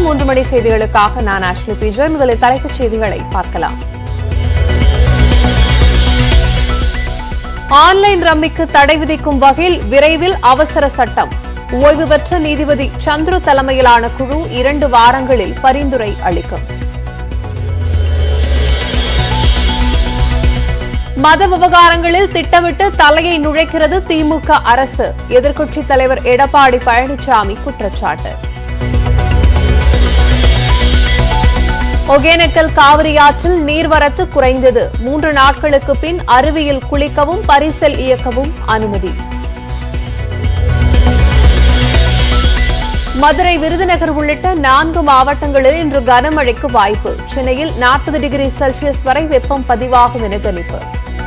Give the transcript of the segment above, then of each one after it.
மூன்று மணி செய்திகளுக்காக நான் ஆஷ்லி விஜய் முதலில் தலைப்புச் செய்திகளை பார்க்கலாம் ஆன்லைன் ரம்மிக்கு தடை விதிக்கும் வகையில் விரைவில் அவசர சட்டம் ஓய்வு பெற்ற நீதிபதி சந்துரு தலைமையிலான குழு இரண்டு வாரங்களில் பரிந்துரை அளிக்கும் மத விவகாரங்களில் திட்டமிட்டு தலையை நுழைக்கிறது திமுக அரசு எதிர்க்கட்சித் தலைவர் எடப்பாடி பழனிசாமி குற்றச்சாட்டு ஒகேனக்கல் காவிரி ஆற்றில் நீர்வரத்து குறைந்தது மூன்று நாட்களுக்கு பின் அருவியில் குளிக்கவும் பரிசல் இயக்கவும் அனுமதி மதுரை விருதுநகர் உள்ளிட்ட நான்கு மாவட்டங்களில் இன்று கனமழைக்கு வாய்ப்பு சென்னையில் நாற்பது டிகிரி செல்சியஸ் வரை வெப்பம் பதிவாகும் என கணிப்பு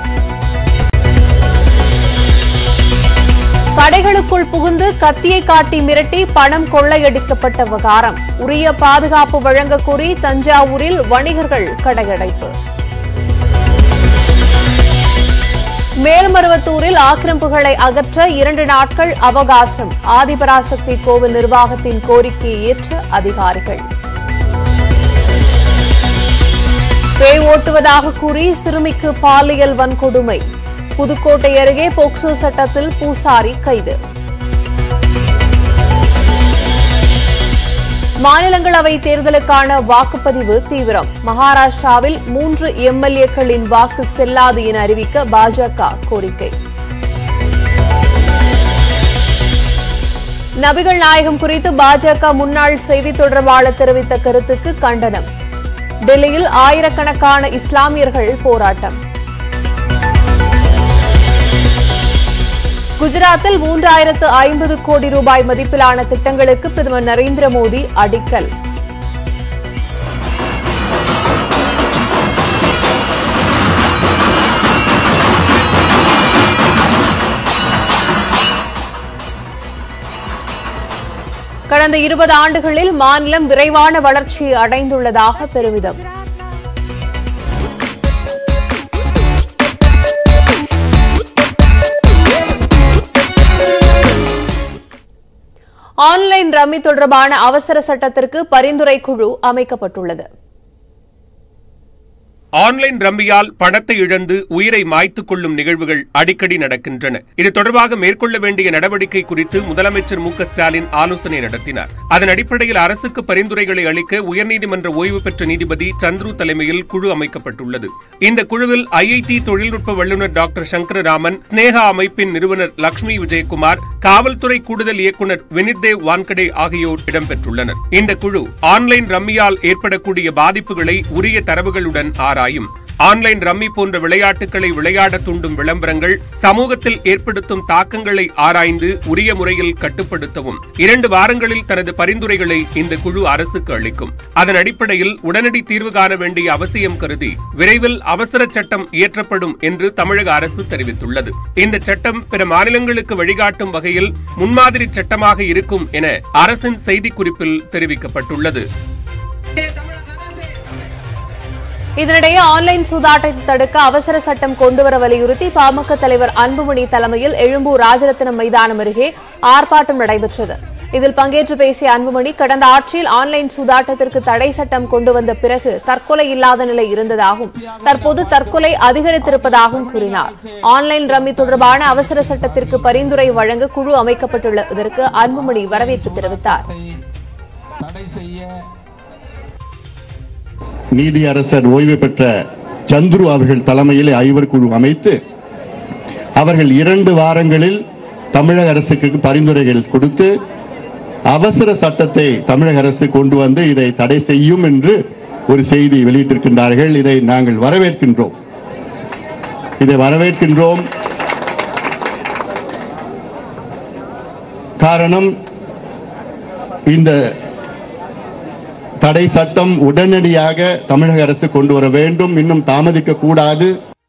கடைகளுக்குள் புகுந்து கத்தியை காட்டி மிரட்டி பணம் கொள்ளையடிக்கப்பட்ட விவகாரம் உரிய பாதுகாப்பு வழங்க கோரி தஞ்சாவூரில் வணிகர்கள் கடையடைப்பு மேல்மருவத்தூரில் ஆக்கிரமிப்புகளை அகற்ற இரண்டு நாட்கள் அவகாசம் ஆதிபராசக்தி கோவில் நிர்வாகத்தின் கோரிக்கையை ஏற்ற அதிகாரிகள் பேய் ஓட்டுவதாக கூறி சிறுமிக்கு பாலியல் வன்கொடுமை புதுக்கோட்டை அருகே போக்சோ சட்டத்தில் பூசாரி கைது மாநிலங்களவை தேர்தலுக்கான வாக்குப்பதிவு தீவிரம் மகாராஷ்டிராவில் மூன்று எம்எல்ஏக்களின் வாக்கு செல்லாது என அறிவிக்க பாஜக கோரிக்கை நபிகள் நாயகம் குறித்து பாஜக முன்னாள் செய்தி தொடர்பாளர் தெரிவித்த கருத்துக்கு கண்டனம் டெல்லியில் ஆயிரக்கணக்கான இஸ்லாமியர்கள் போராட்டம் குஜராத்தில் மூன்றாயிரத்து ஐம்பது கோடி ரூபாய் மதிப்பிலான திட்டங்களுக்கு பிரதமர் நரேந்திர மோடி அடிக்கல் கடந்த இருபது ஆண்டுகளில் மாநிலம் விரைவான வளர்ச்சி அடைந்துள்ளதாக பெருமிதம் ஆன்லைன் ரம்மி தொடர்பான அவசர சட்டத்திற்கு பரிந்துரை குழு அமைக்கப்பட்டுள்ளது ஆன்லைன் ரம்மியால் பணத்தை இழந்து உயிரை மாய்த்துக் கொள்ளும் நிகழ்வுகள் அடிக்கடி நடக்கின்றன இது தொடர்பாக மேற்கொள்ள வேண்டிய நடவடிக்கை குறித்து முதலமைச்சர் மு க ஸ்டாலின் ஆலோசனை நடத்தினார் அதன் அடிப்படையில் அரசுக்கு பரிந்துரைகளை அளிக்க உயர்நீதிமன்ற ஓய்வு பெற்ற நீதிபதி சந்துரு தலைமையில் குழு அமைக்கப்பட்டுள்ளது இந்த குழுவில் ஐஐடி தொழில்நுட்ப வல்லுநர் டாக்டர் சங்கரராமன் ஸ்னேகா அமைப்பின் நிறுவனர் லட்சுமி விஜயகுமார் காவல்துறை கூடுதல் இயக்குநர் வினித்தேவ் வான்கடே ஆகியோர் இடம்பெற்றுள்ளனர் இந்த குழு ஆன்லைன் ரம்மியால் ஏற்படக்கூடிய பாதிப்புகளை உரிய தரவுகளுடன் ஆராயும் ஆன்லைன் ரம்மி போன்ற விளையாட்டுகளை விளையாட தூண்டும் விளம்பரங்கள் சமூகத்தில் ஏற்படுத்தும் தாக்கங்களை ஆராய்ந்து உரிய முறையில் கட்டுப்படுத்தவும் இரண்டு வாரங்களில் தனது பரிந்துரைகளை இந்த குழு அரசுக்கு அளிக்கும் அதன் அடிப்படையில் உடனடி தீர்வு காண வேண்டிய அவசியம் கருதி விரைவில் அவசர சட்டம் இயற்றப்படும் என்று தமிழக அரசு தெரிவித்துள்ளது இந்த சட்டம் பிற மாநிலங்களுக்கு வழிகாட்டும் வகையில் முன்மாதிரி சட்டமாக இருக்கும் என அரசின் செய்திக்குறிப்பில் தெரிவிக்கப்பட்டுள்ளது இதனிடையே ஆன்லைன் சூதாட்டத்தை தடுக்க அவசர சட்டம் கொண்டுவர வலியுறுத்தி பாமக தலைவர் அன்புமணி தலைமையில் எழும்பூர் ராஜரத்னம் மைதானம் அருகே ஆர்ப்பாட்டம் நடைபெற்றது இதில் பங்கேற்று பேசிய அன்புமணி கடந்த ஆட்சியில் ஆன்லைன் சூதாட்டத்திற்கு தடை சட்டம் கொண்டு வந்த பிறகு தற்கொலை இல்லாத நிலை இருந்ததாகவும் தற்போது தற்கொலை அதிகரித்திருப்பதாகவும் கூறினார் ஆன்லைன் ரம்மி தொடர்பான அவசர சட்டத்திற்கு பரிந்துரை வழங்க குழு அமைக்கப்பட்டுள்ளதற்கு அன்புமணி வரவேற்பு தெரிவித்தார் தடை செய்ய நீதியரசர் ஓய்வு பெற்ற சந்துரு அவர்கள் தலைமையில் ஐவர் குழு அமைத்து அவர்கள் இரண்டு வாரங்களில் தமிழக அரசுக்கு பரிந்துரைகள் கொடுத்து அவசர சட்டத்தை தமிழக அரசு கொண்டு வந்து இதை தடை செய்யும் என்று ஒரு செய்தி வெளியிட்டிருக்கின்றார்கள் இதை நாங்கள் வரவேற்கின்றோம் இதை வரவேற்கின்றோம் காரணம் இந்த தடை சட்டம் உடனடியாக தமிழக அரசு கொண்டு வர வேண்டும் இன்னும் தாமதிக்க கூடாது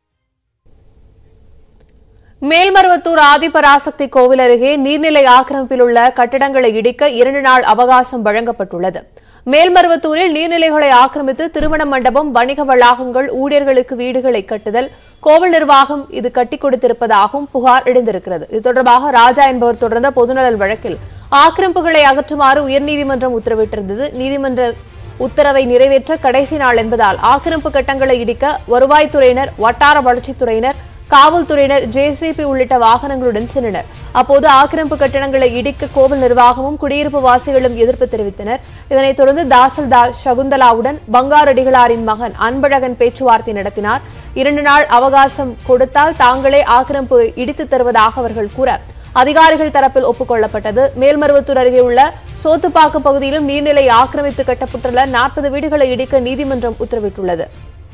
மேல்மருவத்தூர் ஆதிபராசக்தி கோவில் அருகே நீர்நிலை ஆக்கிரமிப்பில் உள்ள கட்டிடங்களை இடிக்க இரண்டு நாள் அவகாசம் வழங்கப்பட்டுள்ளது மேல்மருவத்தூரில் நீர்நிலைகளை ஆக்கிரமித்து திருமண மண்டபம் வணிக வளாகங்கள் ஊழியர்களுக்கு வீடுகளை கட்டுதல் கோவில் நிர்வாகம் இது கட்டிக் கொடுத்திருப்பதாகவும் புகார் எழுந்திருக்கிறது இது தொடர்பாக ராஜா என்பவர் தொடர்ந்த பொதுநலன் வழக்கில் ஆக்கிரமிப்புகளை அகற்றுமாறு உயர்நீதிமன்றம் உத்தரவிட்டிருந்தது நீதிமன்ற உத்தரவை நிறைவேற்ற கடைசி நாள் என்பதால் ஆக்கிரமிப்பு கட்டங்களை இடிக்க வருவாய்த்துறையினர் வட்டார வளர்ச்சித்துறையினர் காவல்துறையினர் ஜேசிபி உள்ளிட்ட வாகனங்களுடன் சென்றனர் அப்போது ஆக்கிரமிப்பு கட்டடங்களை இடிக்க கோவில் நிர்வாகமும் குடியிருப்பு வாசிகளும் எதிர்ப்பு தெரிவித்தனர் இதனைத் தொடர்ந்து தாசில்தார் சகுந்தலாவுடன் பங்காரடிகளாரின் மகன் அன்பழகன் பேச்சுவார்த்தை நடத்தினார் இரண்டு நாள் அவகாசம் கொடுத்தால் தாங்களே ஆக்கிரமிப்பு இடித்து தருவதாக அவர்கள் கூற அதிகாரிகள் தரப்பில் ஒப்புக்கொள்ளப்பட்டது மேல்மருவத்தூர் அருகே உள்ள சோத்துப்பாக்கு பகுதியிலும் நீர்நிலை ஆக்கிரமித்து கட்டப்பட்டுள்ள நாற்பது வீடுகளை இடிக்க நீதிமன்றம் உத்தரவிட்டுள்ளது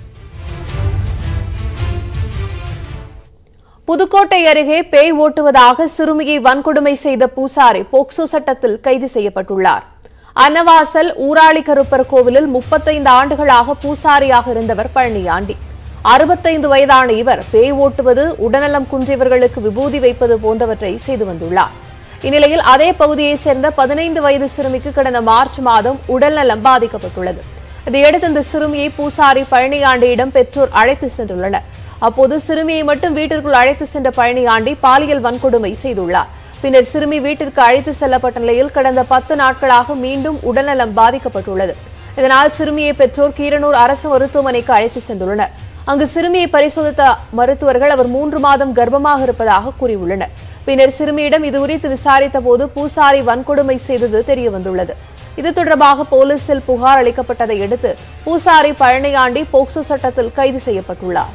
புதுக்கோட்டை அருகே பேய் ஓட்டுவதாக சிறுமியை வன்கொடுமை செய்த பூசாரி போக்சோ சட்டத்தில் கைது செய்யப்பட்டுள்ளார் அன்னவாசல் ஊராளி கருப்பர் கோவிலில் முப்பத்தைந்து ஆண்டுகளாக பூசாரியாக இருந்தவர் பழனியாண்டி அறுபத்தைந்து வயதான இவர் பேய் ஓட்டுவது உடல்நலம் குன்றியவர்களுக்கு விபூதி வைப்பது போன்றவற்றை செய்து வந்துள்ளார் இந்நிலையில் அதே பகுதியைச் சேர்ந்த பதினைந்து வயது சிறுமிக்கு கடந்த மார்ச் மாதம் உடல்நலம் பாதிக்கப்பட்டுள்ளது இதையடுத்து இந்த சிறுமியை பூசாரி பழனியாண்டியிடம் பெற்றோர் அழைத்து சென்றுள்ளனர் அப்போது சிறுமியை மட்டும் வீட்டிற்குள் அழைத்து சென்ற பழனியாண்டி பாலியல் வன்கொடுமை செய்துள்ளார் பின்னர் சிறுமி வீட்டிற்கு அழைத்து செல்லப்பட்ட நிலையில் கடந்த பத்து நாட்களாக மீண்டும் உடல்நலம் பாதிக்கப்பட்டுள்ளது இதனால் சிறுமியை பெற்றோர் கீரனூர் அரசு மருத்துவமனைக்கு அழைத்து சென்றுள்ளனர் அங்கு சிறுமியை பரிசோதித்த மருத்துவர்கள் அவர் மூன்று மாதம் கர்ப்பமாக இருப்பதாக கூறியுள்ளனர் பின்னர் சிறுமியிடம் இதுகுறித்து விசாரித்த போது பூசாரி வன்கொடுமை செய்தது தெரியவந்துள்ளது இது தொடர்பாக போலீசில் புகார் அளிக்கப்பட்டதை அடுத்து பூசாரி பழனியாண்டி போக்சோ சட்டத்தில் கைது செய்யப்பட்டுள்ளார்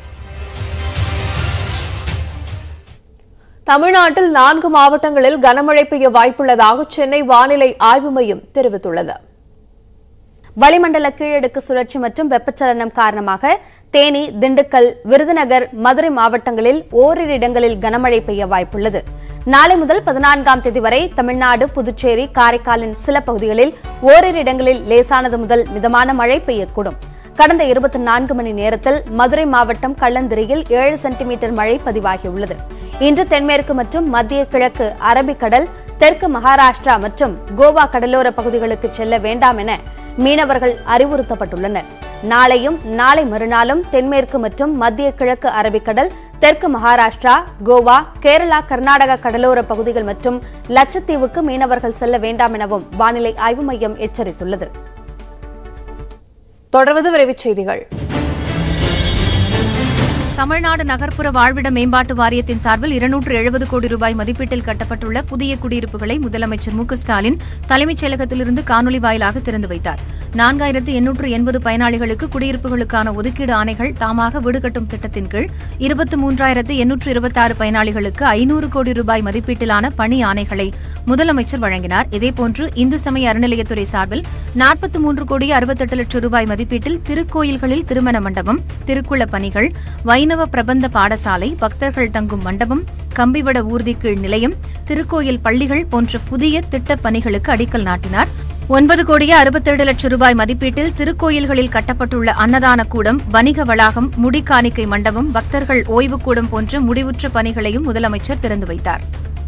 தமிழ்நாட்டில் நான்கு மாவட்டங்களில் கனமழை பெய்ய வாய்ப்புள்ளதாக சென்னை வானிலை ஆய்வு மையம் தெரிவித்துள்ளது வளிமண்டல கீழடுக்கு சுழற்சி மற்றும் வெப்பச்சலனம் காரணமாக தேனி திண்டுக்கல் விருதுநகர் மதுரை மாவட்டங்களில் ஓரிரு இடங்களில் கனமழை பெய்ய வாய்ப்புள்ளது நாளை முதல் பதினான்காம் தேதி வரை தமிழ்நாடு புதுச்சேரி காரைக்காலின் சில பகுதிகளில் ஓரிரு இடங்களில் லேசானது முதல் மிதமான மழை பெய்யக்கூடும் கடந்த இருபத்தி நான்கு மணி நேரத்தில் மதுரை மாவட்டம் கள்ளந்திரியில் ஏழு சென்டிமீட்டர் மழை பதிவாகியுள்ளது இன்று தென்மேற்கு மற்றும் மத்திய கிழக்கு அரபிக்கடல் தெற்கு மகாராஷ்டிரா மற்றும் கோவா கடலோர பகுதிகளுக்கு செல்ல வேண்டாம் என மீனவர்கள் அறிவுறுத்தப்பட்டுள்ளனர் நாளையும் நாளை மறுநாளும் தென்மேற்கு மற்றும் மத்திய கிழக்கு அரபிக்கடல் தெற்கு மகாராஷ்டிரா கோவா கேரளா கர்நாடகா கடலோர பகுதிகள் மற்றும் லட்சத்தீவுக்கு மீனவர்கள் செல்ல வேண்டாம் எனவும் வானிலை ஆய்வு மையம் எச்சரித்துள்ளது தொடர்வது விரைவுச் செய்திகள் தமிழ்நாடு நகர்ப்புற வாழ்விட மேம்பாட்டு வாரியத்தின் சார்பில் இருநூற்று எழுபது கோடி ரூபாய் மதிப்பீட்டில் கட்டப்பட்டுள்ள புதிய குடியிருப்புகளை முதலமைச்சர் மு க ஸ்டாலின் தலைமைச் செயலகத்திலிருந்து காணொலி வாயிலாக திறந்து வைத்தார் நான்காயிரத்து எண்ணூற்று எண்பது பயனாளிகளுக்கு குடியிருப்புகளுக்கான ஒதுக்கீடு ஆணைகள் தாமாக வீடு கட்டும் திட்டத்தின் கீழ் இருபத்தி மூன்றாயிரத்து எண்ணூற்று இருபத்தாறு பயனாளிகளுக்கு ஐநூறு கோடி ரூபாய் மதிப்பீட்டிலான பணி ஆணைகளை முதலமைச்சர் வழங்கினார் இதேபோன்று இந்து சமய அறநிலையத்துறை சார்பில் நாற்பத்தி மூன்று கோடி அறுபத்தெட்டு லட்சம் ரூபாய் மதிப்பீட்டில் திருக்கோயில்களில் திருமண மண்டபம் திருக்குள பணிகள் வைணவ பிரபந்த பாடசாலை பக்தர்கள் தங்கும் மண்டபம் கம்பிவட ஊர்தி கீழ் நிலையம் திருக்கோயில் பள்ளிகள் போன்ற புதிய திட்டப் பணிகளுக்கு அடிக்கல் நாட்டினார் ஒன்பது கோடியே அறுபத்தேழு லட்சம் ரூபாய் மதிப்பீட்டில் திருக்கோயில்களில் கட்டப்பட்டுள்ள அன்னதான கூடம் வணிக வளாகம் முடிக்காணிக்கை மண்டபம் பக்தர்கள் ஓய்வுக்கூடம் போன்ற முடிவுற்ற பணிகளையும் முதலமைச்சர் திறந்து வைத்தார்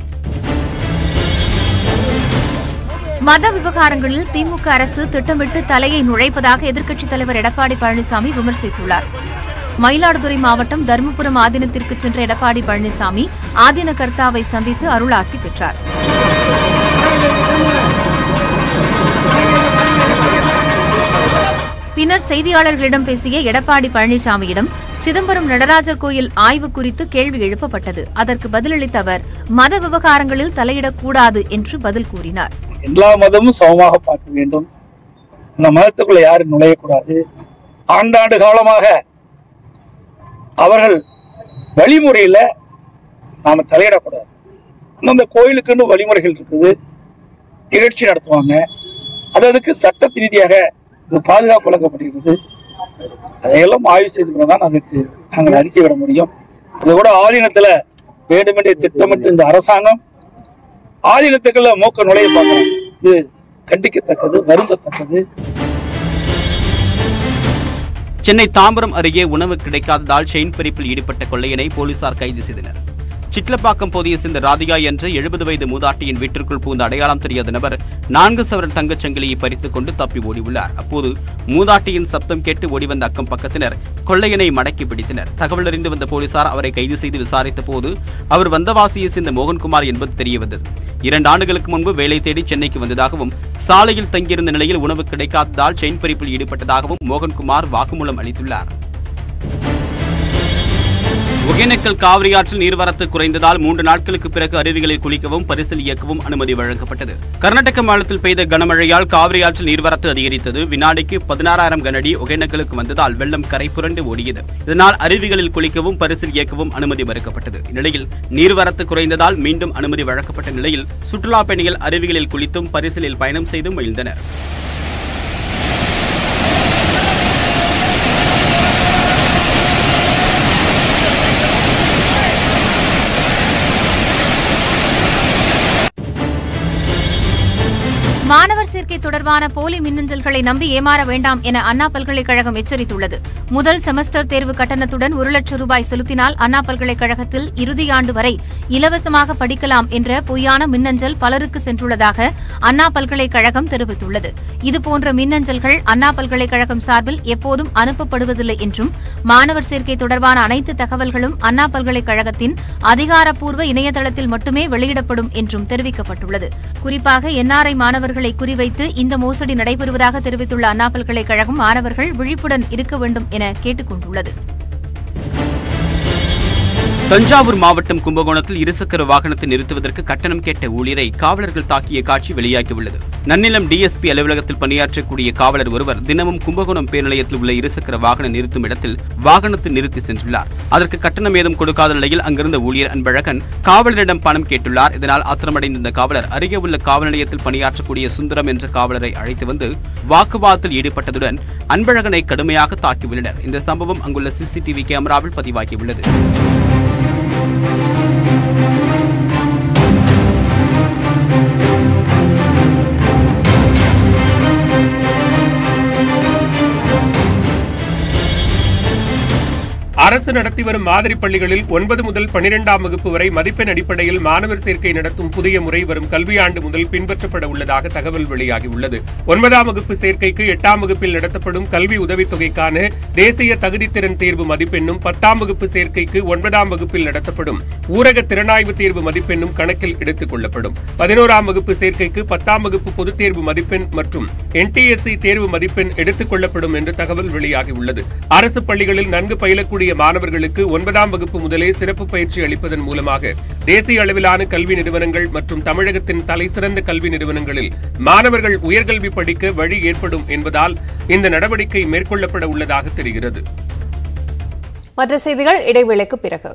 மத விவகாரங்களில் திமுக அரசு திட்டமிட்டு தலையை நுழைப்பதாக எதிர்க்கட்சித் தலைவர் எடப்பாடி பழனிசாமி விமர்சித்துள்ளார் மயிலாடுதுறை மாவட்டம் தருமபுரம் ஆதீனத்திற்கு சென்ற எடப்பாடி பழனிசாமி ஆதீன கர்த்தாவை சந்தித்து அருளாசி பெற்றார் பின்னர் செய்தியாளர்களிடம் பேசிய எடப்பாடி பழனிசாமியிடம் சிதம்பரம் நடராஜர் கோயில் ஆய்வு குறித்து கேள்வி எழுப்பப்பட்டது அதற்கு பதிலளித்த அவர் மத விவகாரங்களில் தலையிடக்கூடாது என்று பதில் கூறினார் எல்லா மதமும் சமமாக பார்க்க வேண்டும் இந்த மதத்துக்குள்ள யாரும் நுழையக்கூடாது ஆண்டாண்டு காலமாக அவர்கள் வழிமுறையில நாம தலையிடக்கூடாது அந்தந்த கோயிலுக்குன்னு வழிமுறைகள் இருக்குது நிகழ்ச்சி நடத்துவாங்க அது அதுக்கு சட்ட ரீதியாக இது பாதுகாப்பு வழங்கப்படுகிறது அதையெல்லாம் ஆய்வு செய்து தான் அதுக்கு நாங்கள் அறிக்கை விட முடியும் இது கூட ஆதீனத்துல வேண்டுமென்றே திட்டமிட்டு இந்த அரசாங்கம் ஆதீனத்துக்குள்ள மூக்க நுழைய பார்க்கணும் இது கண்டிக்கத்தக்கது வருந்தத்தக்கது சென்னை தாம்பரம் அருகே உணவு கிடைக்காததால் செயின் பறிப்பில் ஈடுபட்ட கொள்ளையனை போலீசார் கைது செய்தனர் சிட்லப்பாக்கம் பகுதியை சேர்ந்த ராதிகா என்ற எழுபது வயது மூதாட்டியின் வீட்டிற்குள் புகுந்த அடையாளம் தெரியாத நபர் நான்கு சவரன் தங்கச் சங்கிலியை பறித்துக் கொண்டு தப்பி ஓடியுள்ளார் அப்போது மூதாட்டியின் சப்தம் கேட்டு ஓடிவந்த அக்கம் பக்கத்தினர் கொள்ளையனை மடக்கி பிடித்தனர் தகவல் அறிந்து வந்த போலீசார் அவரை கைது செய்து விசாரித்த போது அவர் வந்தவாசியை சேர்ந்த மோகன்குமார் என்பது தெரியவந்தது இரண்டு ஆண்டுகளுக்கு முன்பு வேலை தேடி சென்னைக்கு வந்ததாகவும் சாலையில் தங்கியிருந்த நிலையில் உணவு கிடைக்காததால் செயின் பறிப்பில் ஈடுபட்டதாகவும் மோகன்குமார் வாக்குமூலம் அளித்துள்ளார் ஒகேனக்கல் காவிரி ஆற்றில் நீர்வரத்து குறைந்ததால் மூன்று நாட்களுக்கு பிறகு அருவிகளில் குளிக்கவும் பரிசல் இயக்கவும் அனுமதி வழங்கப்பட்டது கர்நாடக மாநிலத்தில் பெய்த கனமழையால் காவிரி ஆற்றில் நீர்வரத்து அதிகரித்தது வினாடிக்கு பதினாறாயிரம் கனஅடி ஒகேனக்கலுக்கு வந்ததால் வெள்ளம் கரை புரண்டு ஓடியது இதனால் அருவிகளில் குளிக்கவும் பரிசல் இயக்கவும் அனுமதி மறுக்கப்பட்டது இந்நிலையில் நீர்வரத்து குறைந்ததால் மீண்டும் அனுமதி வழங்கப்பட்ட நிலையில் சுற்றுலா பயணிகள் அருவிகளில் குளித்தும் பரிசலில் பயணம் செய்தும் மகிழ்ந்தனர் மாணவர் சேர்க்கை தொடர்பான போலி மின்னஞ்சல்களை நம்பி ஏமாற வேண்டாம் என அண்ணா பல்கலைக்கழகம் எச்சரித்துள்ளது முதல் செமஸ்டர் தேர்வு கட்டணத்துடன் ஒரு லட்சம் ரூபாய் செலுத்தினால் அண்ணா பல்கலைக்கழகத்தில் இறுதியாண்டு வரை இலவசமாக படிக்கலாம் என்ற பொய்யான மின்னஞ்சல் பலருக்கு சென்றுள்ளதாக அண்ணா பல்கலைக்கழகம் தெரிவித்துள்ளது இதுபோன்ற மின்னஞ்சல்கள் அண்ணா பல்கலைக்கழகம் சார்பில் எப்போதும் அனுப்பப்படுவதில்லை என்றும் மாணவர் சேர்க்கை தொடர்பான அனைத்து தகவல்களும் அண்ணா பல்கலைக்கழகத்தின் அதிகாரப்பூர்வ இணையதளத்தில் மட்டுமே வெளியிடப்படும் என்றும் தெரிவிக்கப்பட்டுள்ளது குறிப்பாக என்ஆர்ஐ மாணவர்களை குறிவைத்து இந்த மோசடி நடைபெறுவதாக தெரிவித்துள்ள அண்ணா பல்கலைக்கழகம் மாணவர்கள் விழிப்புடன் இருக்க வேண்டும் என கேட்டுக் கொண்டுள்ளது தஞ்சாவூர் மாவட்டம் கும்பகோணத்தில் இருசக்கர வாகனத்தை நிறுத்துவதற்கு கட்டணம் கேட்ட ஊழியரை காவலர்கள் தாக்கிய காட்சி வெளியாகியுள்ளது நன்னிலம் டிஎஸ்பி அலுவலகத்தில் பணியாற்றக்கூடிய காவலர் ஒருவர் தினமும் கும்பகோணம் பேர்நிலையத்தில் உள்ள இருசக்கர வாகன நிறுத்தும் இடத்தில் வாகனத்தை நிறுத்தி சென்றுள்ளார் அதற்கு கட்டணம் ஏதும் கொடுக்காத நிலையில் அங்கிருந்த ஊழியர் அன்பழகன் காவலரிடம் பணம் கேட்டுள்ளார் இதனால் ஆத்திரமடைந்த இந்த காவலர் அருகே உள்ள காவல் நிலையத்தில் பணியாற்றக்கூடிய சுந்தரம் என்ற காவலரை அழைத்து வந்து வாக்குவாதத்தில் ஈடுபட்டதுடன் அன்பழகனை கடுமையாக தாக்கியுள்ளனர் இந்த சம்பவம் அங்குள்ள சிசிடிவி கேமராவில் பதிவாகியுள்ளது அரசு நடத்தி வரும் மாதிரி பள்ளிகளில் ஒன்பது முதல் பனிரெண்டாம் வகுப்பு வரை மதிப்பெண் அடிப்படையில் மாணவர் சேர்க்கை நடத்தும் புதிய முறை வரும் கல்வியாண்டு முதல் பின்பற்றப்பட உள்ளதாக தகவல் வெளியாகியுள்ளது ஒன்பதாம் வகுப்பு சேர்க்கைக்கு எட்டாம் வகுப்பில் நடத்தப்படும் கல்வி உதவித்தொகைக்கான தேசிய தகுதித்திறன் தேர்வு மதிப்பெண்ணும் பத்தாம் வகுப்பு சேர்க்கைக்கு ஒன்பதாம் வகுப்பில் நடத்தப்படும் ஊரக திறனாய்வு தேர்வு மதிப்பெண்ணும் கணக்கில் எடுத்துக் கொள்ளப்படும் பதினோராம் வகுப்பு சேர்க்கைக்கு பத்தாம் வகுப்பு பொதுத் தேர்வு மதிப்பெண் மற்றும் என்டிஎஸ்சி தேர்வு மதிப்பெண் எடுத்துக் கொள்ளப்படும் என்று தகவல் வெளியாகியுள்ளது அரசு பள்ளிகளில் நன்கு பயிலக்கூடிய மாணவர்களுக்கு ஒன்பதாம் வகுப்பு முதலே சிறப்பு பயிற்சி அளிப்பதன் மூலமாக தேசிய அளவிலான கல்வி நிறுவனங்கள் மற்றும் தமிழகத்தின் தலைசிறந்த கல்வி நிறுவனங்களில் மாணவர்கள் உயர்கல்வி படிக்க வழி ஏற்படும் என்பதால் இந்த நடவடிக்கை மேற்கொள்ளப்பட உள்ளதாக தெரிகிறது மற்ற செய்திகள் இடைவேளைக்கு பிறகு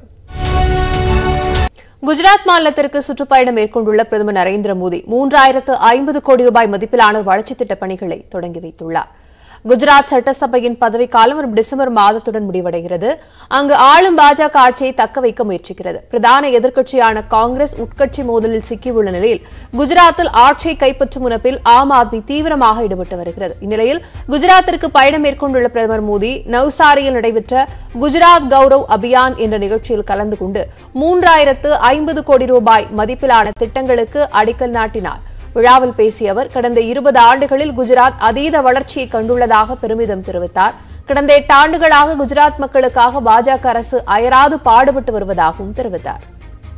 குஜராத் மாநிலத்திற்கு சுற்றுப்பயணம் மேற்கொண்டுள்ள பிரதமர் நரேந்திர மோடி மூன்றாயிரத்து ஐம்பது கோடி ரூபாய் மதிப்பிலான வளர்ச்சித் திட்டப் பணிகளை தொடங்கி வைத்துள்ளார் குஜராத் சட்டசபையின் பதவிக்காலம் வரும் டிசம்பர் மாதத்துடன் முடிவடைகிறது அங்கு ஆளும் பாஜக ஆட்சியை தக்க வைக்க முயற்சிக்கிறது பிரதான எதிர்க்கட்சியான காங்கிரஸ் உட்கட்சி மோதலில் சிக்கியுள்ள நிலையில் குஜராத்தில் ஆட்சியை கைப்பற்றும் முனப்பில் ஆம் ஆத்மி தீவிரமாக ஈடுபட்டு வருகிறது இந்நிலையில் குஜராத்திற்கு பயணம் மேற்கொண்டுள்ள பிரதமர் மோடி நவ்சாரியில் நடைபெற்ற குஜராத் கௌரவ் அபியான் என்ற நிகழ்ச்சியில் கலந்து கொண்டு மூன்றாயிரத்து ஐம்பது கோடி ரூபாய் மதிப்பிலான திட்டங்களுக்கு அடிக்கல் நாட்டினார் விழாவில் பேசிய அவர் கடந்த இருபது ஆண்டுகளில் குஜராத் அதீத வளர்ச்சியை கண்டுள்ளதாக பெருமிதம் தெரிவித்தார் கடந்த எட்டு ஆண்டுகளாக குஜராத் மக்களுக்காக பாஜக அரசு அயராது பாடுபட்டு வருவதாகவும் தெரிவித்தார்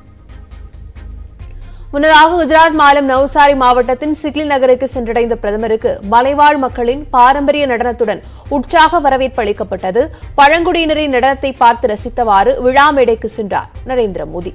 முன்னதாக குஜராத் மாநிலம் நவ்சாரி மாவட்டத்தின் சிக்லி நகருக்கு சென்றடைந்த பிரதமருக்கு மலைவாழ் மக்களின் பாரம்பரிய நடனத்துடன் உற்சாக வரவேற்பு அளிக்கப்பட்டது பழங்குடியினரின் நடனத்தை பார்த்து ரசித்தவாறு விழா மேடைக்கு சென்றார் நரேந்திர மோடி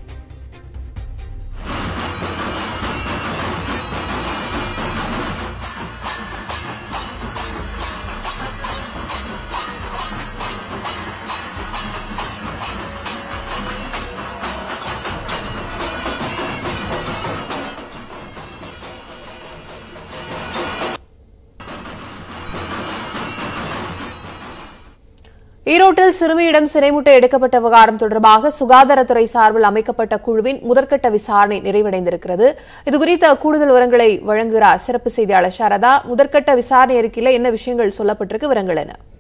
ஈரோட்டில் சிறுமியிடம் சிறைமுட்டை எடுக்கப்பட்ட விவகாரம் தொடர்பாக சுகாதாரத்துறை சார்பில் அமைக்கப்பட்ட குழுவின் முதற்கட்ட விசாரணை நிறைவடைந்திருக்கிறது இதுகுறித்த கூடுதல் விவரங்களை வழங்குகிறார் சிறப்பு செய்தியாளர் சாரதா முதற்கட்ட விசாரணை அறிக்கையில் என்ன விஷயங்கள் சொல்லப்பட்டிருக்கு விவரங்கள் என்ன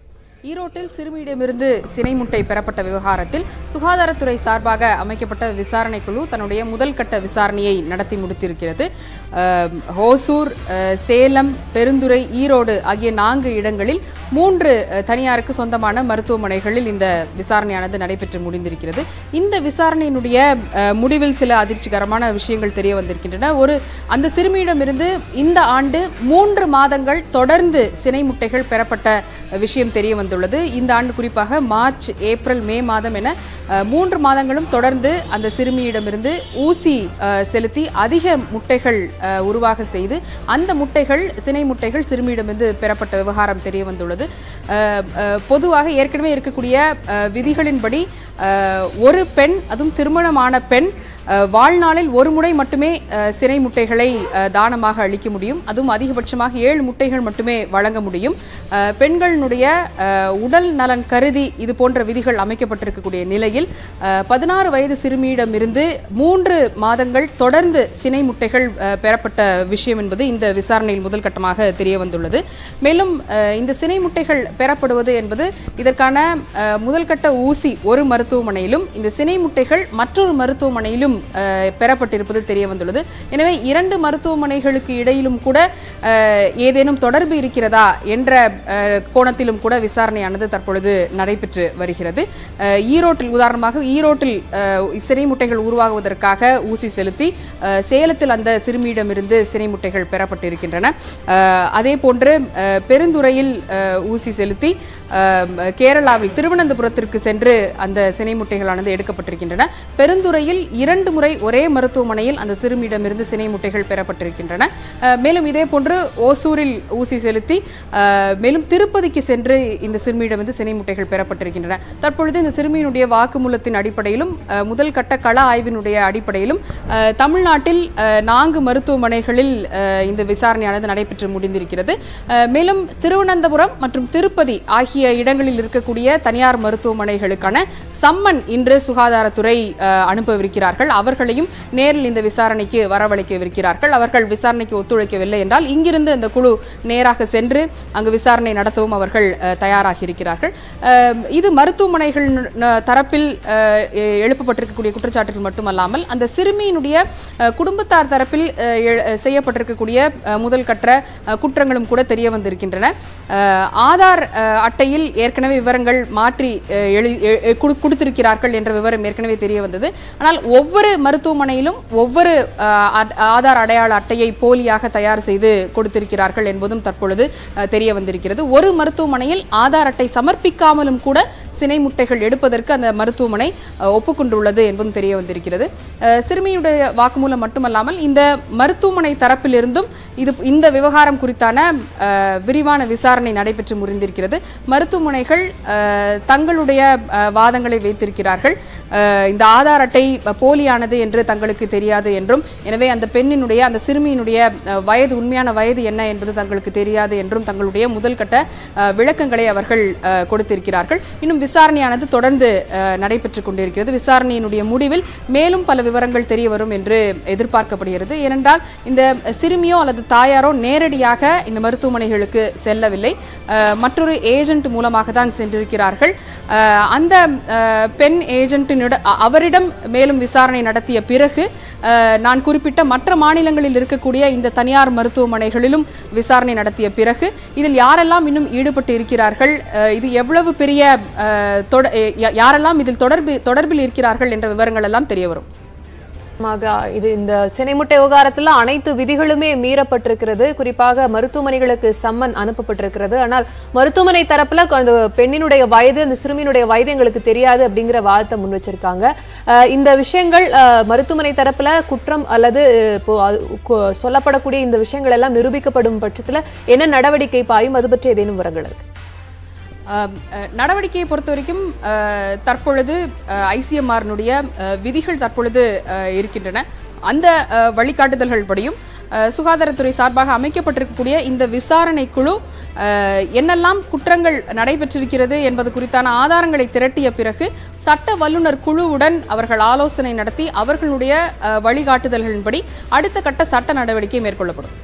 ஈரோட்டில் சிறுமியிடமிருந்து சினை முட்டை பெறப்பட்ட விவகாரத்தில் சுகாதாரத்துறை சார்பாக அமைக்கப்பட்ட விசாரணை குழு தன்னுடைய முதல் கட்ட விசாரணையை நடத்தி முடித்திருக்கிறது அஹ், ஹோசூர் அஹ், சேலம் பெருந்துறை ஈரோடு ஆகிய நான்கு இடங்களில் மூன்று அஹ், தனியாருக்கு சொந்தமான மருத்துவமனைகளில் இந்த விசாரணையானது நடைபெற்று முடிந்திருக்கிறது இந்த விசாரணையினுடைய அஹ், முடிவில் சில அதிர்ச்சிகரமான விஷயங்கள் தெரிய வந்திருக்கின்றன ஒரு அந்த சிறுமியிடமிருந்து இந்த ஆண்டு மூன்று மாதங்கள் தொடர்ந்து சினை முட்டைகள் பெறப்பட்ட விஷயம் தெரிய வந்துள்ளது இந்த ஆண்டு குறிப்பாக மார்ச் ஏப்ரல் மே மாதம் என அஹ், மூன்று மாதங்களும் தொடர்ந்து அந்த சிறுமியிடமிருந்து ஊசி அஹ், செலுத்தி அதிக முட்டைகள் அஹ், உருவாக செய்து அந்த முட்டைகள் சினை முட்டைகள் சிறுமியிடமிருந்து பெறப்பட்ட விவகாரம் தெரிய வந்துள்ளது அஹ், அஹ், பொதுவாக ஏற்கனவே இருக்கக்கூடிய அஹ், விதிகளின்படி அஹ், ஒரு பெண் அதுவும் திருமணமான பெண் அஹ், வாழ்நாளில் ஒரு முறை மட்டுமே அஹ், சினை முட்டைகளை அஹ், தானமாக அளிக்க முடியும் அதுவும் அதிகபட்சமாக ஏழு முட்டைகள் மட்டுமே வழங்க முடியும் அஹ், பெண்களினுடைய அஹ், உடல் நலன் கருதி இது போன்ற விதிகள் அமைக்கப்பட்டிருக்கக்கூடிய நிலையில் அஹ், பதினாறு வயது சிறுமியிடமிருந்து மூன்று மாதங்கள் தொடர்ந்து சினை முட்டைகள் அஹ், பெறப்பட்ட விஷயம் என்பது இந்த விசாரணையில் முதல் கட்டமாக தெரிய வந்துள்ளது மேலும் அஹ், இந்த சினை முட்டைகள் பெறப்படுவது என்பது இதற்கான அஹ், முதல் கட்ட ஊசி ஒரு மருத்துவமனையிலும் இந்த சினை முட்டைகள் மற்றொரு மருத்துவமனையிலும் அஹ், பெறப்பட்டிருப்பது தெரிய வந்துள்ளது எனவே இரண்டு மருத்துவமனைகளுக்கு இடையிலும் கூட அஹ், ஏதேனும் தொடர்பு இருக்கிறதா என்ற அஹ், கோணத்திலும் கூட விசாரணையானது தற்பொழுது நடைபெற்று வருகிறது அஹ், ஈரோட்டில் உதாரணமாக ஈரோட்டில் அஹ், சினை முட்டைகள் உருவாகுவதற்காக ஊசி செலுத்தி அஹ், சேலத்தில் அந்த சிறுமியிடமிருந்து சினை முட்டைகள் பெறப்பட்டிருக்கின்றன அஹ், அதே போன்று அஹ், பெருந்துறையில் அஹ், ஊசி செலுத்தி அஹ், கேரளாவில் திருவனந்தபுரத்திற்கு சென்று அந்த சினை முட்டைகளானது எடுக்கப்பட்டிருக்கின்றன பெருந்துறையில் இரண்டு முறை ஒரே மருத்துவமனையில் அந்த சிறுமியிடமிருந்து சினை முட்டைகள் பெறப்பட்டிருக்கின்றன அஹ், மேலும் இதே போன்று ஓசூரில் ஊசி செலுத்தி அஹ், மேலும் திருப்பதிக்கு சென்று இந்த சிறுமியிடமிருந்து சினை முட்டைகள் பெறப்பட்டிருக்கின்றன தற்பொழுது இந்த சிறுமியினுடைய வாக்குமூலத்தின் அடிப்படையிலும் அஹ், முதல் கட்ட கள ஆய்வினுடைய அடிப்படையிலும் அஹ், தமிழ்நாட்டில் அஹ், நான்கு மருத்துவமனைகளில் அஹ், இந்த விசாரணையானது நடைபெற்று முடிந்திருக்கிறது அஹ், மேலும் திருவனந்தபுரம் மற்றும் திருப்பதி ஆகிய இடங்களில் இருக்கக்கூடிய தனியார் மருத்துவமனைகளுக்கான சம்மன் இன்று சுகாதாரத்துறை அஹ், அனுப்பவிருக்கிறார்கள் அவர்களையும் நேரில் இந்த விசாரணைக்கு வரவழைக்கவிருக்கிறார்கள் அவர்கள் விசாரணைக்கு ஒத்துழைக்கவில்லை என்றால் இங்கிருந்து அந்த குழு நேராக சென்று அங்கு விசாரணை நடத்தவும் அவர்கள் அஹ், தயாராகி இருக்கிறார்கள் அஹ், இது மருத்துவமனைகள் ந- தரப்பில் அஹ், எ- எழுப்பப்பட்டிருக்கக்கூடிய குற்றச்சாட்டுகள் மட்டுமல்லாமல் அந்த சிறுமியினுடைய அஹ், குடும்பத்தார் தரப்பில் அஹ், எழு- அஹ், செய்யப்பட்டிருக்கக்கூடிய அஹ், முதல் கற்ற அஹ், குற்றங்களும் கூட தெரிய வந்திருக்கின்றன அஹ், ஆதார் அஹ், அட்டையில் ஏற்கனவே விவரங்கள் மாற்றி அஹ், எழு எ- எ- குடு- கொடுத்திருக்கிறார்கள் என்ற விவரம் ஏற்கனவே தெரிய வந்தது ஆனால் ஒவ்வொரு மருத்துவமனையிலும் ஒவ்வொரு அஹ், அட்- ஆதார் அடையாள அட்டையை போலியாக தயார் செய்து கொடுத்திருக்கிறார்கள் என்பதும் தற்பொழுது அஹ், தெரிய வந்திருக்கிறது ஒரு மருத்துவமனையில் ஆதார் அட்டை சமர்ப்பிக்காமலும் கூட சினை முட்டைகள் எடுப்பதற்கு அந்த மருத்துவமனை அஹ், ஒப்புக்கொண்டுள்ளது என்பதும் தெரிய வந்திருக்கிறது அஹ், சிறுமியுடைய வாக்குமூலம் மட்டுமல்லாமல் இந்த மருத்துவமனை தரப்பிலிருந்தும் இது இந்த விவகாரம் குறித்தான அஹ், விரிவான விசாரணை நடைபெற்று முடிந்திருக்கிறது மருத்துவமனைகள் அஹ், தங்களுடைய அஹ், வாதங்களை வைத்திருக்கிறார்கள் அஹ், இந்த ஆதார் அட்டை போலியானது என்று தங்களுக்கு தெரியாது என்றும் எனவே அந்த பெண்ணினுடைய அந்த சிறுமியினுடைய அஹ், வயது உண்மையான வயது என்ன என்பது தங்களுக்கு தெரியாது என்றும் தங்களுடைய முதல் கட்ட அஹ், விளக்கங்களை அவர்கள் அஹ், கொடுத்திருக்கிறார்கள் இன்னும் விசாரணையானது தொடர்ந்து அஹ், நடைபெற்றுக் கொண்டிருக்கிறது விசாரணையினுடைய முடிவில் மேலும் பல விவரங்கள் தெரிய வரும் என்று எதிர்பார்க்கப்படுகிறது ஏனென்றால் இந்த சிறுமியோ அல்லது தாயாரோ நேரடியாக இந்த மருத்துவமனைகளுக்கு செல்லவில்லை அஹ், மற்றொரு ஏஜென்ட் மூலமாக தான் சென்றிருக்கிறார்கள் அஹ், அந்த அஹ், பெண் ஏஜென்ட்டினிட அ- அவரிடம் மேலும் விசாரணை நடத்திய பிறகு அஹ், நான் குறிப்பிட்ட மற்ற மாநிலங்களில் இருக்கக்கூடிய இந்த தனியார் மருத்துவமனைகளிலும் விசாரணை நடத்திய பிறகு இதில் யாரெல்லாம் இன்னும் ஈடுபட்டு இருக்கிறார்கள் அஹ், இது எவ்வளவு பெரிய அஹ், தொட- யா- யாரெல்லாம் இதில் தொடர்பு தொடர்பில் இருக்கிறார்கள் என்ற விவரங்கள் எல்லாம் தெரிய வரும் ஆக, இது இந்த சினைமுட்டை விவகாரத்துல அனைத்து விதிகளுமே மீறப்பட்டிருக்கிறது குறிப்பாக மருத்துவமனைகளுக்கு சம்மன் அனுப்பப்பட்டிருக்கிறது ஆனால் மருத்துவமனை தரப்புல அந்த பெண்ணினுடைய வயது அந்த சிறுமியினுடைய வயது எங்களுக்கு தெரியாது அப்படிங்கிற வாதத்தை முன் வச்சிருக்காங்க அஹ் இந்த விஷயங்கள் அஹ், மருத்துவமனை தரப்புல குற்றம் அல்லது அஹ், இப்போ அது கு- சொல்லப்படக்கூடிய இந்த விஷயங்கள் எல்லாம் நிரூபிக்கப்படும் பட்சத்துல என்ன நடவடிக்கை பாயும் அது பற்றி ஏதேனும் விவரங்கள் இருக்கு ஆம், அஹ், நடவடிக்கையை பொறுத்த வரைக்கும் அஹ், தற்பொழுது ஐசிஎம்ஆர்னுடைய விதிகள் தற்பொழுது அஹ், இருக்கின்றன அந்த அஹ், வழிகாட்டுதல்கள் படியும் அஹ், சுகாதாரத்துறை சார்பாக அமைக்கப்பட்டிருக்கக்கூடிய இந்த விசாரணை குழு அஹ், என்னெல்லாம் குற்றங்கள் நடைபெற்றிருக்கிறது என்பது குறித்தான ஆதாரங்களை திரட்டிய பிறகு சட்ட வல்லுநர் குழுவுடன் அவர்கள் ஆலோசனை நடத்தி அவர்களுடைய அஹ், வழிகாட்டுதல்களின்படி அடுத்த கட்ட சட்ட நடவடிக்கை மேற்கொள்ளப்படும்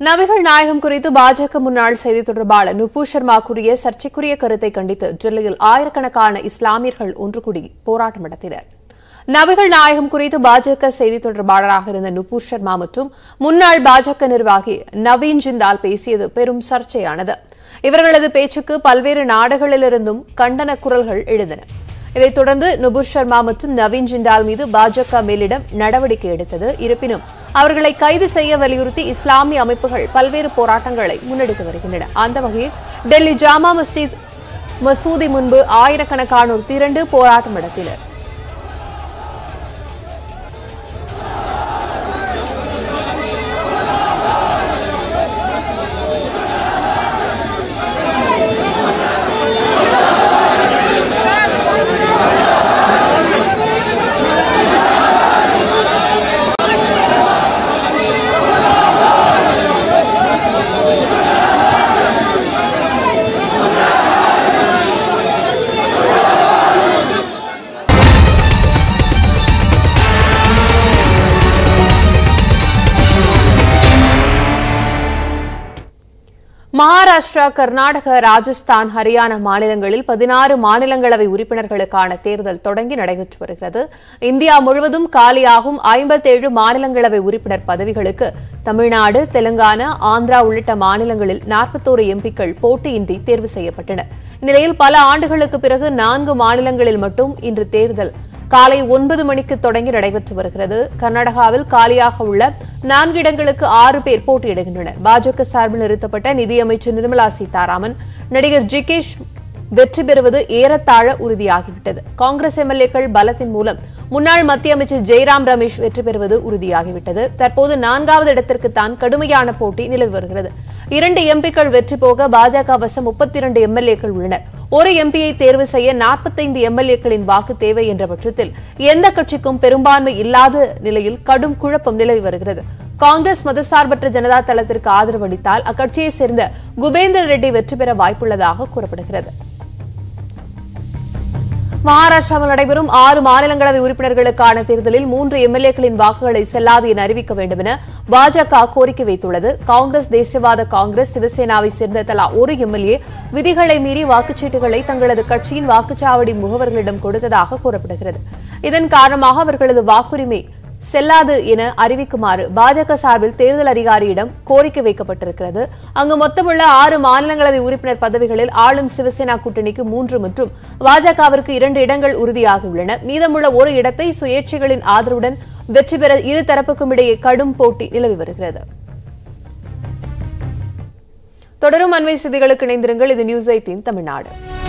நபிகள் நாயகம் குறித்து பாஜக முன்னாள் செய்தி தொடர்பாளர் நுபு சர்மா கூறிய சர்ச்சைக்குரிய கருத்தை கண்டித்து டெல்லியில் ஆயிரக்கணக்கான இஸ்லாமியர்கள் ஒன்று கூடி போராட்டம் நடத்தினர் நபிகள் நாயகம் குறித்து பாஜக செய்தி தொடர்பாளராக இருந்த நுபூர் சர்மா மற்றும் முன்னாள் பாஜக நிர்வாகி நவீன் ஜிந்தால் பேசியது பெரும் சர்ச்சையானது இவர்களது பேச்சுக்கு பல்வேறு நாடுகளிலிருந்தும் கண்டன குரல்கள் எழுந்தன இதைத் தொடர்ந்து நுபுர் சர்மா மற்றும் நவீன் ஜிண்டால் மீது பாஜக மேலிடம் நடவடிக்கை எடுத்தது இருப்பினும் அவர்களை கைது செய்ய வலியுறுத்தி இஸ்லாமிய அமைப்புகள் பல்வேறு போராட்டங்களை முன்னெடுத்து வருகின்றன அந்த வகையில் டெல்லி ஜாமா மஸ்ஜித் மசூதி முன்பு ஆயிரக்கணக்கானோர் திரண்டு போராட்டம் நடத்தினர் மகாராஷ்டிரா கர்நாடக ராஜஸ்தான் ஹரியானா மாநிலங்களில் பதினாறு மாநிலங்களவை உறுப்பினர்களுக்கான தேர்தல் தொடங்கி நடைபெற்று வருகிறது இந்தியா முழுவதும் காலியாகும் ஐம்பத்தேழு மாநிலங்களவை உறுப்பினர் பதவிகளுக்கு தமிழ்நாடு தெலுங்கானா ஆந்திரா உள்ளிட்ட மாநிலங்களில் நாற்பத்தோரு எம்பிக்கள் போட்டியின்றி தேர்வு செய்யப்பட்டனர் இந்நிலையில் பல ஆண்டுகளுக்கு பிறகு நான்கு மாநிலங்களில் மட்டும் இன்று தேர்தல் காலை ஒன்பது மணிக்கு தொடங்கி நடைபெற்று வருகிறது கர்நாடகாவில் காலியாக உள்ள நான்கு இடங்களுக்கு ஆறு பேர் போட்டியிடுகின்றனர் பாஜக சார்பில் நிறுத்தப்பட்ட நிதியமைச்சர் நிர்மலா சீதாராமன் நடிகர் ஜிகேஷ் வெற்றி பெறுவது ஏறத்தாழ உறுதியாகிவிட்டது காங்கிரஸ் எம்எல்ஏக்கள் பலத்தின் மூலம் முன்னாள் மத்திய அமைச்சர் ஜெய்ராம் ரமேஷ் வெற்றி பெறுவது உறுதியாகிவிட்டது தற்போது நான்காவது இடத்திற்கு தான் கடுமையான போட்டி நிலவி வருகிறது இரண்டு எம்பிக்கள் வெற்றி போக பாஜக வசம் முப்பத்தி இரண்டு எம்எல்ஏக்கள் உள்ளனர் ஒரு எம்பியை தேர்வு செய்ய நாற்பத்தைந்து எம்எல்ஏக்களின் வாக்கு தேவை என்ற பட்சத்தில் எந்த கட்சிக்கும் பெரும்பான்மை இல்லாத நிலையில் கடும் குழப்பம் நிலவி வருகிறது காங்கிரஸ் மதசார்பற்ற ஜனதா தளத்திற்கு ஆதரவு அளித்தால் அக்கட்சியைச் சேர்ந்த குபேந்தர் ரெட்டி வெற்றி பெற வாய்ப்புள்ளதாக கூறப்படுகிறது மகாராஷ்டிராவில் நடைபெறும் ஆறு மாநிலங்களவை உறுப்பினர்களுக்கான தேர்தலில் மூன்று எம்எல்ஏக்களின் வாக்குகளை செல்லாது என அறிவிக்க வேண்டும் என பாஜக கோரிக்கை வைத்துள்ளது காங்கிரஸ் தேசியவாத காங்கிரஸ் சிவசேனாவை சேர்ந்த தலா ஒரு எம்எல்ஏ விதிகளை மீறி வாக்குச்சீட்டுகளை தங்களது கட்சியின் வாக்குச்சாவடி முகவர்களிடம் கொடுத்ததாக கூறப்படுகிறது இதன் காரணமாக அவர்களது வாக்குரிமை செல்லாது என அறிவிக்குமாறு பாஜக சார்பில் தேர்தல் அதிகாரியிடம் கோரிக்கை வைக்கப்பட்டிருக்கிறது அங்கு மொத்தமுள்ள ஆறு மாநிலங்களவை உறுப்பினர் பதவிகளில் ஆளும் சிவசேனா கூட்டணிக்கு மூன்று மற்றும் பாஜகவிற்கு இரண்டு இடங்கள் உறுதியாகியுள்ளன மீதமுள்ள ஒரு இடத்தை சுயேட்சைகளின் ஆதரவுடன் வெற்றி பெற இரு தரப்புக்கும் இடையே கடும் போட்டி நிலவி வருகிறது தொடரும் அண்மை செய்திகளுக்கு இணைந்திருங்கள் இது நியூஸ் எயிட்டின் தமிழ்நாடு